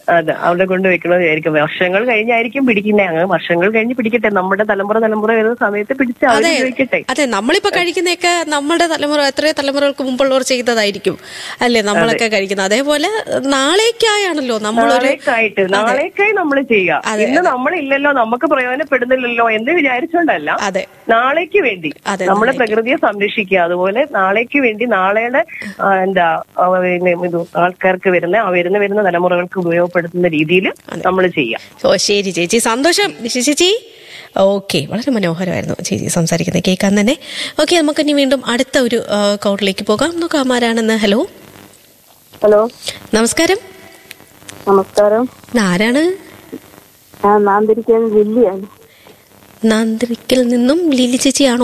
അതെ അവിടെ കൊണ്ട് വെക്കണതായിരിക്കും വർഷങ്ങൾ കഴിഞ്ഞായിരിക്കും പിടിക്കുന്നേ അങ്ങ് വർഷങ്ങൾ കഴിഞ്ഞ് പിടിക്കട്ടെ നമ്മുടെ തലമുറ തലമുറ വരുന്ന സമയത്ത് പിടിച്ച് അവർ അതെ ഉപയോഗിക്കട്ടെ അതെ നമ്മളിപ്പോ കഴിക്കുന്നതൊക്കെ നമ്മുടെ തലമുറ എത്രയോ തലമുറകൾക്ക് മുമ്പുള്ളവർ ചെയ്തതായിരിക്കും അല്ലേ നമ്മളൊക്കെ കഴിക്കുന്നത് അതേപോലെ നാളേക്കായാണല്ലോ നമ്മളൊരു നാളേക്കായിട്ട് നാളേക്കായി നമ്മൾ ചെയ്യുക ഇന്ന് നമ്മളില്ലല്ലോ നമുക്ക് പ്രയോജനപ്പെടുന്നില്ലല്ലോ എന്ന് വിചാരിച്ചോണ്ടല്ല അതെ നാളേക്ക് വേണ്ടി അതെ, നമ്മളെ പ്രകൃതിയെ സംരക്ഷിക്കുക അതുപോലെ നാളേക്ക് വേണ്ടി നാളെയുടെ ആ, എന്താ ആ, പിന്നെ ഇത് ആൾക്കാർക്ക് വരുന്ന ആ വരുന്ന വരുന്ന തലമുറകൾക്ക് ഉപയോഗപ്പെടുത്തുന്ന രീതിയിൽ നമ്മൾ ചെയ്യാം ഓ ശരി ചേച്ചി സന്തോഷം നിഷി ചേച്ചി ഓക്കെ വളരെ മനോഹരമായിരുന്നു ചേച്ചി സംസാരിക്കുന്നത് കേൾക്കാൻ തന്നെ ഓക്കെ നമുക്ക് ഇനി വീണ്ടും അടുത്ത ഒരു കൗണ്ടിലേക്ക് പോകാം നോക്കാം ആരാണെന്ന് ഹലോ ഹലോ നമസ്കാരം നമസ്കാരം ആരാണ് ഞാൻ നാന്തിരിക്കാൻ ലില്ലിയാണ് നാന്തിരിക്കൽ നിന്നും ലില്ലി ചേച്ചിയാണോ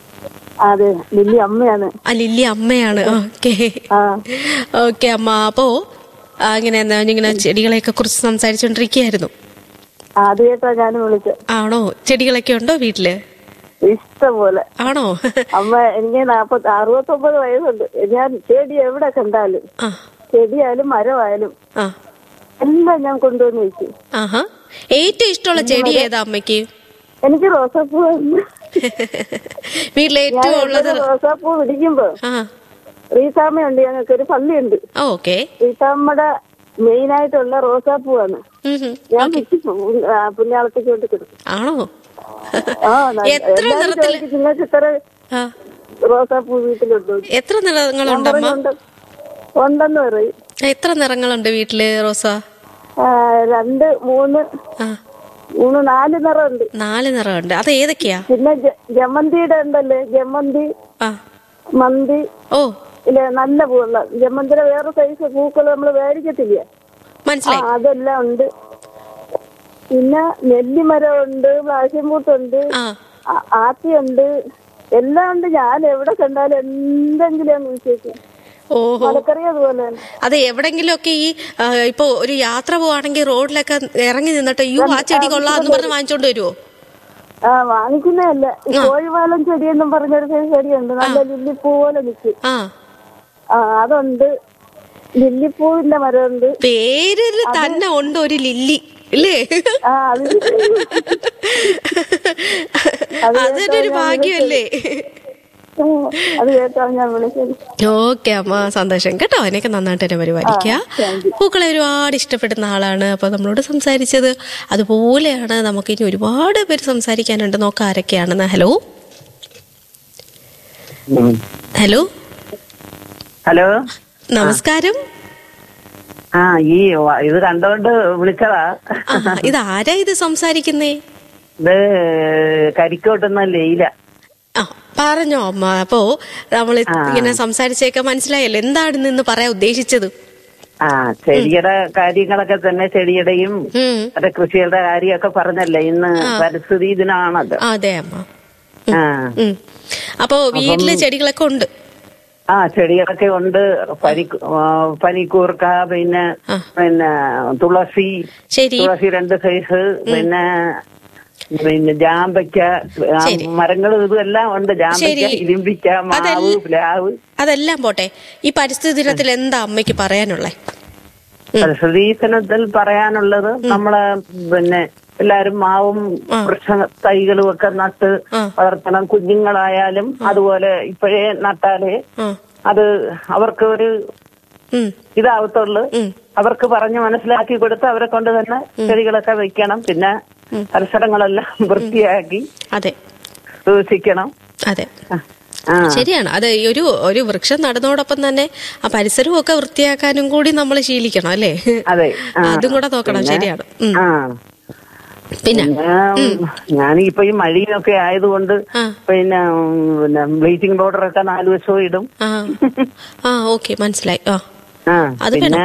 അതെ ലില്ലി അമ്മയാണ് ആ ലില്ലി അമ്മയാണ് ഓക്കെ ആ ഓക്കെ അമ്മ അപ്പോ ആ, ഇങ്ങനെ എന്താ ഇങ്ങനെ ചെടികളെയൊക്കെ കുറിച്ച് സംസാരിച്ചോണ്ടിരിക്കുകയായിരുന്നു ആദ്യമായിട്ടാ ഞാൻ വിളിച്ചത് ആണോ ചെടികളൊക്കെ ഉണ്ടോ വീട്ടില് ഇഷ്ടം പോലെ ആണോ അമ്മ എനിക്ക് നാപ്പത്തി അറുപത്തൊമ്പത് വയസ്സുണ്ട് ഞാൻ ചെടി എവിടെ കണ്ടാലും ആ ചെടിയായാലും മരമായാലും ആ എല്ലാം ഞാൻ കൊണ്ടുവന്ന് വെച്ചു ആഹാ ഏറ്റവും ഇഷ്ടമുള്ള ചെടി ഏതാ അമ്മയ്ക്ക് എനിക്ക് റോസാപ്പൂ ആണ്. വീട്ടിലെ ഞാൻ ഏറ്റവും ഉള്ളത് എപ്പോഴും റോസാപ്പൂ പിടിക്കുമ്പോ ആ റീസാമ്മയുണ്ട് ഞങ്ങൾക്ക് ഒരു പള്ളിയുണ്ട് ഓക്കെ റീസാമ്മയുടെ മെയിൻ ആയിട്ടുള്ള റോസാപ്പൂവാണ് ഞാൻ പിച്ചി പുണ്യാളത്തേക്ക് കൊണ്ട് കൊടുക്കും ആണോ ആ ന- എത്ര എല്ലാവരും നിറത്തിൽ ചോദിക്കും, നിങ്ങൾക്ക് ഇത്ര ആ, റോസാപ്പൂ വീട്ടിലുണ്ടോ എത്ര നിറങ്ങളുണ്ട് അമ്മ ഉണ്ട് ഉണ്ടെന്ന് പറയും എത്ര നിറങ്ങളുണ്ട് വീട്ടില് റോസ ആ, രണ്ട് മൂന്ന് ആ മൂന്ന് നാല് നിറമുണ്ട് നാല് നിറമുണ്ട് അത് ഏതൊക്കെയാ പിന്നെ ജ- ജമന്തിയുടെ ഉണ്ടല്ലേ ജമന്തി ആ മന്തി ഓ ഇല്ല നല്ല പൂവുള്ള ജമന്തിയുടെ വേറെ സൈസ് പൂക്കൾ നമ്മൾ മേടിക്കത്തില്ല ആ മനസ്സിലായി അതെല്ലാം ഉണ്ട് പിന്നെ നെല്ലിമരം ഉണ്ട് പ്ലാശ്യംപൂട്ടുണ്ട് ആ ആത്തിയുണ്ട് എല്ലാം ഉണ്ട് ഞാൻ എവിടെ കണ്ടാലും എന്തെങ്കിലും അങ്ങ് വിളിച്ചേക്കും ഓഹോ മലക്കറി അതുപോലെ തന്നെ അതെ എവിടെങ്കിലും ഒക്കെ ഈ ആ, ഇപ്പൊ ഒരു യാത്ര പോവാണെങ്കിൽ റോഡിലൊക്കെ ഇറങ്ങി നിന്നിട്ട് യു ആ ചെടി കൊള്ളാന്ന് പറഞ്ഞ് വാങ്ങിച്ചോണ്ട് വരുവോ ആ വാങ്ങിക്കുന്നതല്ല ഈ കോഴിവാലം ചെടിയെന്നും പറഞ്ഞൊരു സൈസ് ചെടിയുണ്ട് നല്ല ലില്ലിപ്പൂ പോലെ നിൽക്കും ആ ആ അതുണ്ട് ലില്ലിപ്പൂവിന്റെ മരമുണ്ട് പേരിൽ തന്നെ ഉണ്ട് ഒരു ലില്ലി ഇല്ലേ ആ അത് അത് അതൊരു ഒരു ഭാഗ്യമല്ലേ അത് കേട്ടാണ് ഞാൻ വിളിച്ചത് ഓക്കെ അമ്മ സന്തോഷം കേട്ടോ എനിക്ക് നന്നായിട്ട് തന്നെ പരിപാലിക്കുക പൂക്കളെ ഒരുപാട് ഇഷ്ടപ്പെടുന്ന ആളാണ് അപ്പൊ നമ്മളോട് സംസാരിച്ചത് അതുപോലെയാണ് നമുക്ക് ഇനി ഒരുപാട് പേര് സംസാരിക്കാനുണ്ട് നോക്കാം ആരൊക്കെയാണെന്ന് ഹലോ ഹലോ ഹലോ നമസ്കാരം ആ ഈ വ- ഇത് കണ്ടോണ്ട് വിളിച്ചതാ ആ ഇത് ആരാ ഇത് സംസാരിക്കുന്നേ ഇത് കരിക്കോട്ടുന്ന ലീല ആ പറഞ്ഞോ അമ്മ അപ്പോ നമ്മൾ ഇങ്ങനെ സംസാരിച്ചേക്കെ മനസ്സിലായല്ലോ എന്താണ് നിന്ന് പറയാൻ ഉദ്ദേശിച്ചത് ആ ചെടിയുടെ കാര്യങ്ങളൊക്കെ തന്നെ ചെടിയുടെയും ഉം മറ്റേ കൃഷിയുടെ കാര്യമൊക്കെ പറഞ്ഞല്ലേ ഇന്ന് പരിസ്ഥിതി ദിനമാണത് അതെ അമ്മ ആ ഉം അപ്പോ വീട്ടില് ചെടികളൊക്കെ ഉണ്ട് ആ ചെടികളൊക്കെ ഉണ്ട് പനി ആ, പനിക്കൂർക്ക പിന്നെ പിന്നെ തുളസി ശരി തുളസി രണ്ട് സൈസ് പിന്നെ പിന്നെ ജാമ്പയ്ക്ക ആ, മരങ്ങളും ഇതും എല്ലാം ഉണ്ട് ജാമ്പയ്ക്ക ശരി. ഇരുമ്പിക്ക മാവ് അതല്ല- പ്ലാവ് അതെല്ലാം പോട്ടെ ഈ പരിസ്ഥിതി ദിനത്തിൽ എന്താ അമ്മയ്ക്ക് പറയാനുള്ളേ പരിസ്ഥിതി ദിനത്തിൽ പറയാനുള്ളത് നമ്മള് പിന്നെ എല്ലാരും മാവും വൃക്ഷ തൈകളും ഒക്കെ നട്ട് വളർത്തണം കുഞ്ഞുങ്ങളായാലും അതുപോലെ ഇപ്പോഴേ നട്ടാലേ ആ അത് അവർക്ക് ഒരു ഉം ഇതാവത്തുള്ളു അവർക്ക് പറഞ്ഞ് മനസ്സിലാക്കി കൊടുത്ത് അവരെ കൊണ്ട് തന്നെ ചെടികളൊക്കെ വെക്കണം പിന്നെ പരിസരങ്ങളെല്ലാം വൃത്തിയാക്കി അതെ സൂക്ഷിക്കണം അതെ ആ ശരിയാണ് അത് ഈ ഒരു ഒരു വൃക്ഷം നടുന്നതോടൊപ്പം തന്നെ ആ പരിസരവും ഒക്കെ വൃത്തിയാക്കാനും കൂടി നമ്മൾ ശീലിക്കണം അല്ലേ അതെ ആ. അതും കൂടെ നോക്കണം പിന്നെ- ശരിയാണ് ഉം. ആ പിന്നെ ഞാൻ ഇപ്പൊ ഈ മഴയൊക്കെ ആയതുകൊണ്ട് ആ. പിന്നെ ഉം, പിന്നെ ബ്ലീച്ചിങ് പൗഡർ ഒക്കെ നാല് വശവും ഇടും ആ ആ ഓക്കെ മനസ്സിലായി ആ ആ അത് പിന്നെ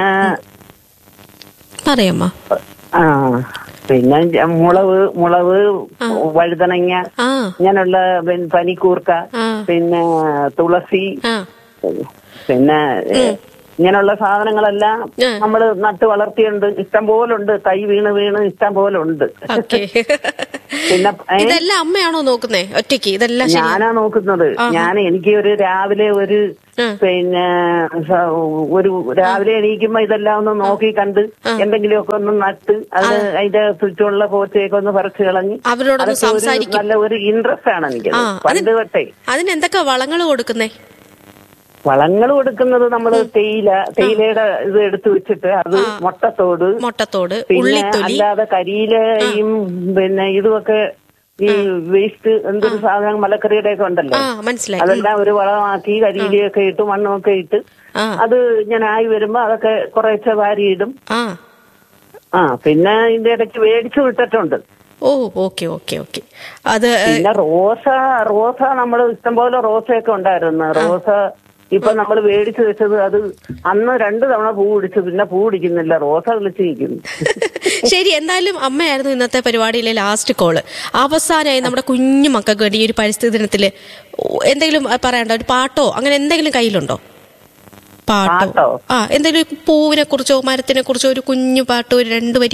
പറയമ്മ ആ പിന്നെ ജ- മുളക് മുളക് വഴുതനങ്ങ ആ ഇങ്ങനെയുള്ള പിന്നെ പനിക്കൂർക്ക ആ. പിന്നെ തുളസി ആ പിന്നെ ഇങ്ങനെയുള്ള സാധനങ്ങളെല്ലാം ആ. നമ്മൾ നട്ട് വളർത്തിയുണ്ട് ഇഷ്ടം പോലുണ്ട് തൈ വീണ് വീണ് ഇഷ്ടം പോലെ ഉണ്ട് ഓക്കെ പിന്നെ ഏ, ഇതെല്ലാം അമ്മയാണോ നോക്കുന്നേ ഒറ്റയ്ക്ക് ഇതെല്ലാം ശരി ഞാനാ നോക്കുന്നത് ഞാൻ എനിക്ക് ഒരു രാവിലെ ഒരു ഉം. പിന്നെ സ- ഒരു രാവിലെ എണീക്കുമ്പോ ഇതെല്ലാം ഒന്ന് നോക്കി കണ്ട് എന്തെങ്കിലുമൊക്കെ ഒന്ന് നട്ട് അത് അതിന്റെ ചുറ്റുമുള്ള പോച്ചയൊക്കെ ഒന്ന് പറിച്ചു കളഞ്ഞ് അവരോടൊന്ന് അതൊക്കെ ഒരു സംസാരിക്കും നല്ല ഒരു ഇൻട്രസ്റ്റ് ആണ് എനിക്ക് ആ, പണ്ട് തൊട്ടേ അതിന് എന്തൊക്കെ വളങ്ങൾ കൊടുക്കുന്നേ വളങ്ങൾ കൊടുക്കുന്നത് നമ്മള് തേയില തേയിലയുടെ ഇത് എടുത്തു വെച്ചിട്ട് അത് മുട്ടത്തോട് മുട്ടത്തോട് പിന്നെ ഉള്ളിത്തൊലി അല്ലാതെ കരിയിലയും പിന്നെ ഇതുമൊക്കെ ഈ വേസ്റ്റ് എന്തൊരു സാധനം മലക്കറിയുടെ ഒക്കെ ഉണ്ടല്ലോ ആ മനസ്സിലായി അതെല്ലാം ഒരു വളമാക്കി കരിയിലയൊക്കെ ഇട്ട് മണ്ണൊക്കെ ഇട്ട് ആ അത് ഇങ്ങനെ ആയി വരുമ്പോ അതൊക്കെ കുറേശ്ശെ വാരിയിടും ആ ആ പിന്നെ ഇതിന്റെ ഇടയ്ക്ക് മേടിച്ചു വിട്ടിട്ടുണ്ട് ഓ ഓക്കെ ഓക്കെ ഓക്കെ അത് പിന്നെ റോസ റോസ നമ്മൾ ഇഷ്ടംപോലെ റോസയൊക്കെ ഉണ്ടായിരുന്നു റോസ ഇപ്പൊ നമ്മൾ മേടിച്ചു വെച്ചത് അത് അന്ന് രണ്ടു തവണ പൂ പിടിച്ചു പിന്നെ പൂ പിടിക്കുന്നില്ല റോസ വിളിച്ചു നിൽക്കുന്നു ശരി എന്തായാലും അമ്മയായിരുന്നു ഇന്നത്തെ പരിപാടിയിലെ ലാസ്റ്റ് കോള് അവസാനമായി നമ്മുടെ കുഞ്ഞു മക്കൾക്ക് വേണ്ടി ഈ ഒരു പരിസ്ഥിതി ദിനത്തില് എന്തെങ്കിലും പറയണ്ടോ ഒരു പാട്ടോ അങ്ങനെ എന്തെങ്കിലും കയ്യിലുണ്ടോ പാട്ടോ പാട്ടോ? ആ എന്തെങ്കിലും ഒരു പൂവിനെ കുറിച്ചോ മരത്തിനെ കുറിച്ചോ ഒരു കുഞ്ഞു പാട്ടോ ഒരു രണ്ടു വരി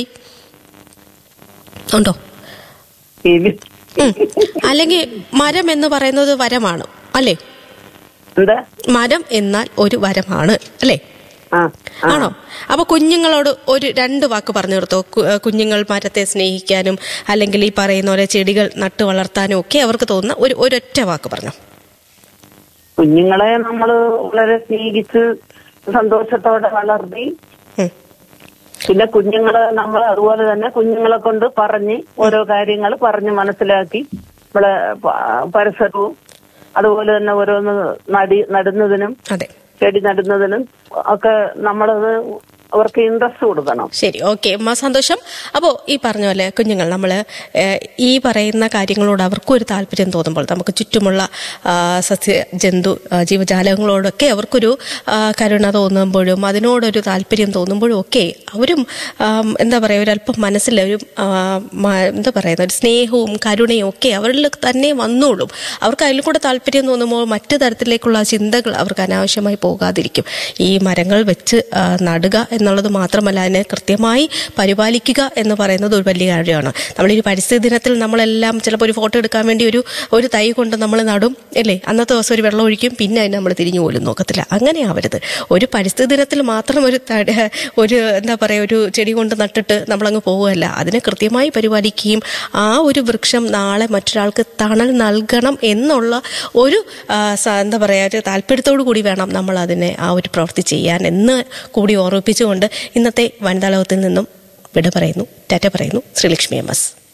ഉണ്ടോ ഇനി ഉം. അല്ലെങ്കിൽ മരം എന്ന് പറയുന്നത് വരമാണ് അല്ലേ എന്താ മരം എന്നാൽ ഒരു വരമാണ് അല്ലേ ആ ആ. ആണോ അപ്പൊ കുഞ്ഞുങ്ങളോട് ഒരു രണ്ട് വാക്ക് പറഞ്ഞു നിർത്തോ കു- ഏഹ് കുഞ്ഞുങ്ങൾ മരത്തെ സ്നേഹിക്കാനും അല്ലെങ്കിൽ ഈ പറയുന്ന പോലെ ചെടികൾ നട്ടു വളർത്താനും ഒക്കെ അവർക്ക് തോന്നുന്ന ഒരു ഒരൊറ്റ വാക്ക് പറഞ്ഞു കുഞ്ഞുങ്ങളെ നമ്മൾ വളരെ സ്നേഹിച്ച് സന്തോഷത്തോടെ വളർത്തി ഉം. പിന്നെ കുഞ്ഞുങ്ങളെ നമ്മൾ അതുപോലെ തന്നെ കുഞ്ഞുങ്ങളെ കൊണ്ട് പറഞ്ഞ് ഓരോ കാര്യങ്ങൾ പറഞ്ഞ് മനസ്സിലാക്കി നമ്മളെ പ- പരിസരവും അതുപോലെ തന്നെ ഓരോന്ന് നടി നടുന്നതിനും അതെ ചെടി നടുന്നതിനും ഒക്കെ നമ്മളത് അവർക്ക് ഇൻട്രസ്റ്റ് കൊടുക്കണം ശരി ഓക്കെ അമ്മ സന്തോഷം അപ്പോൾ ഈ പറഞ്ഞ പോലെ കുഞ്ഞുങ്ങൾ നമ്മൾ ഈ പറയുന്ന കാര്യങ്ങളോട് അവർക്കും ഒരു താല്പര്യം തോന്നുമ്പോൾ നമുക്ക് ചുറ്റുമുള്ള ആ, സസ്യ ജന്തു ആ, ജീവജാലങ്ങളോടൊക്കെ അവർക്കൊരു ആ, കരുണ തോന്നുമ്പോഴും അതിനോടൊരു താല്പര്യം തോന്നുമ്പോഴും ഒക്കെ അവരും ആം, എന്താ പറയുക ഒരല്പം മനസ്സിൽ ഒരു ആ, മ- എന്താ പറയുന്ന ഒരു സ്നേഹവും കരുണയും ഒക്കെ അവരിൽ തന്നെ വന്നോളും അവർക്ക് അതിൽ കൂടെ താല്പര്യം തോന്നുമ്പോൾ മറ്റു തരത്തിലേക്കുള്ള ചിന്തകൾ അവർക്ക് അനാവശ്യമായി പോകാതിരിക്കും ഈ മരങ്ങൾ വെച്ച് ആ, നടുക എന്നുള്ളത് മാത്രമല്ല അതിനെ കൃത്യമായി പരിപാലിക്കുക എന്ന് പറയുന്നത് ഒരു വലിയ കാര്യമാണ് നമ്മൾ ഈ പരിസ്ഥിതി ദിനത്തിൽ നമ്മളെല്ലാം ചിലപ്പോൾ ഒരു ഫോട്ടോ എടുക്കാൻ വേണ്ടി ഒരു ഒരു തൈ കൊണ്ട് നമ്മൾ നടും അല്ലേ അന്നത്തെ ദിവസം ഒരു വെള്ളം ഒഴിക്കും പിന്നെ അതിനെ നമ്മൾ തിരിഞ്ഞു പോലും നോക്കത്തില്ല അങ്ങനെ ആവരുത് ഒരു പരിസ്ഥിതി ദിനത്തിൽ മാത്രം ഒരു തടി ഒരു എന്താ പറയുക ഒരു ചെടി കൊണ്ട് നട്ടിട്ട് നമ്മളങ്ങ് പോവുകയല്ല അതിനെ കൃത്യമായി പരിപാലിക്കുകയും ആ ഒരു വൃക്ഷം നാളെ മറ്റൊരാൾക്ക് തണൽ നൽകണം എന്നുള്ള ഒരു ആ, സ- എന്താ പറയുക ഒരു താല്പര്യത്തോടു കൂടി വേണം നമ്മൾ അതിനെ ആ ഒരു പ്രവൃത്തി ചെയ്യാൻ എന്ന് കൂടി ഓർമ്മിപ്പിച്ചുകൊണ്ട് ഇന്നത്തെ വനിതാ ലോകത്തിൽ നിന്നും വിട പറയുന്നു ടാറ്റ പറയുന്നു ശ്രീലക്ഷ്മി എം എസ്